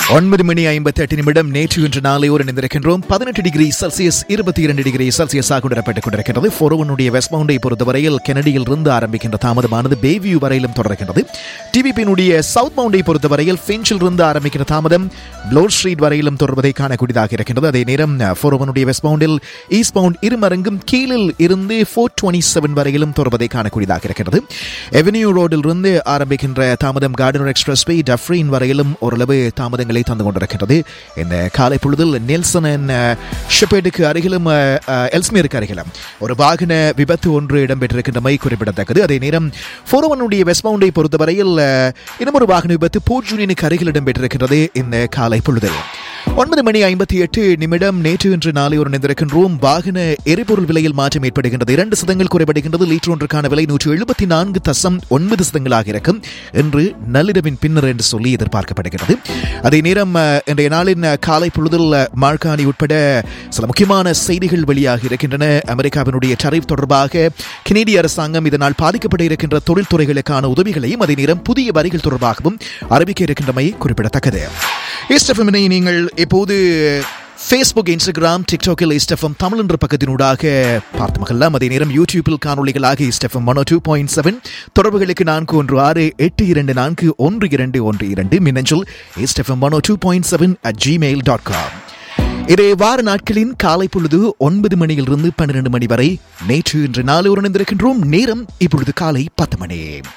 ஒன்பது மணி ஐம்பத்தி எட்டு நிமிடம் நேற்று இன்று நாளை ஒரு நினைந்திருக்கின்றோம் பதினெட்டு டிகிரி செல்சியஸ் இருபத்தி இரண்டு டிகிரி செல்சியஸாக கொண்டிடப்பட்டுக் கொண்டிருக்கிறது ஃபோரோவனுடைய வெஸ்ட் மவுண்டை பொறுத்தவரையில் கெனடியில் இருந்து ஆரம்பிக்கின்ற தாமதமானது பேவியூ வரையிலும் தொடர்கின்றது டிவிபியினுடைய சவுத் மவுண்டை பொறுத்தவரையில் ஃபின்ச்சில் இருந்து ஆரம்பிக்கிற தாமதம் ப்ளோர் ஸ்ட்ரீட் வரையிலும் தொடர்வதை காணக்கூடியதாக இருக்கின்றது அதே நேரம் ஃபோரோவனுடைய வெஸ்ட் மவுண்டில் ஈஸ்ட் மவுண்ட் இருமரங்கும் கீழில் இருந்து ஃபோர் டுவெண்ட்டி செவன் வரையிலும் தொடர்வதை காணக்கூடியதாக இருக்கிறது எவென்யூ ரோடில் இருந்து ஆரம்பிக்கின்ற தாமதம் கார்டனர் எக்ஸ்பிரஸ் வே டஃப்ரீன் வரையிலும் ஓரளவு தாமதங்களை தந்து கொண்டிருக்கின்றது இந்த காலை பொழுதில் நெல்சன் அண்ட் ஷெப்பேடுக்கு அருகிலும் அஹ், அஹ், எல்ஸ்மியருக்கு அருகிலும் ஒரு வாகன விபத்து ஒன்று இடம்பெற்றிருக்கின்றமை குறிப்பிடத்தக்கது அதே நேரம் ஃபோரோவனுடைய வெஸ்ட் மவுண்டை பொறுத்தவரையில் அஹ், இன்னும் ஒரு வாகன விபத்து போர்ட் யூனியனுக்கு அருகில் இடம்பெற்றிருக்கின்றது இந்த காலை பொழுதில் ஒன்பது மணி ஐம்பத்தி எட்டு நிமிடம் நேற்று இன்று நாளை ஒரு நினைந்திருக்கின்றோம் வாகன எரிபொருள் விலையில் மாற்றம் ஏற்படுகின்றது இரண்டு சதங்கள் குறைபடுகின்றது லீட்டர் ஒன்றுக்கான விலை நூற்று எழுபத்தி நான்கு தசம் ஒன்பது சதங்களாக இருக்கும் என்று நள்ளிரவின் பின்னர் என்று சொல்லி எதிர்பார்க்கப்படுகிறது அதே நேரம் அஹ், இன்றைய நாளின் அஹ், காலை பொழுதில் அஹ், மார்கானி உட்பட சில முக்கியமான செய்திகள் வெளியாக இருக்கின்றன அமெரிக்காவினுடைய டரிஃப் தொடர்பாக கெனடிய அரசாங்கம் இதனால் பாதிக்கப்பட இருக்கின்ற தொழில்துறைகளுக்கான உதவிகளையும் அதே நேரம் புதிய வரிகள் தொடர்பாகவும் அறிவிக்க இருக்கின்றமை குறிப்பிடத்தக்கது இஸ்டெஃபமினை நீங்கள் இப்போது ஃபேஸ்புக் இன்ஸ்டாகிராம் டிக்டாக்கில் இஸ்டெஃபம் தமிழ் என்ற பக்கத்தினூடாக பார்த்து மகல்லாம் அதே நேரம் யூடியூப்பில் காணொலிகளாக இஸ்டெஃபம் ஒன் டூ பாயிண்ட் செவன் தொடர்புகளுக்கு நான்கு ஒன்று ஆறு எட்டு இரண்டு நான்கு ஒன்று இரண்டு ஒன்று இரண்டு மின்னஞ்சல் இஸ்டெஃபம் one two point seven at Gmail dot com இதே வார நாட்களின் காலை பொழுது ஒன்பது மணியிலிருந்து பன்னிரண்டு மணி வரை நேற்று இன்று நாளை உணர்ந்திருக்கின்றோம் நேரம் இப்பொழுது காலை பத்து மணி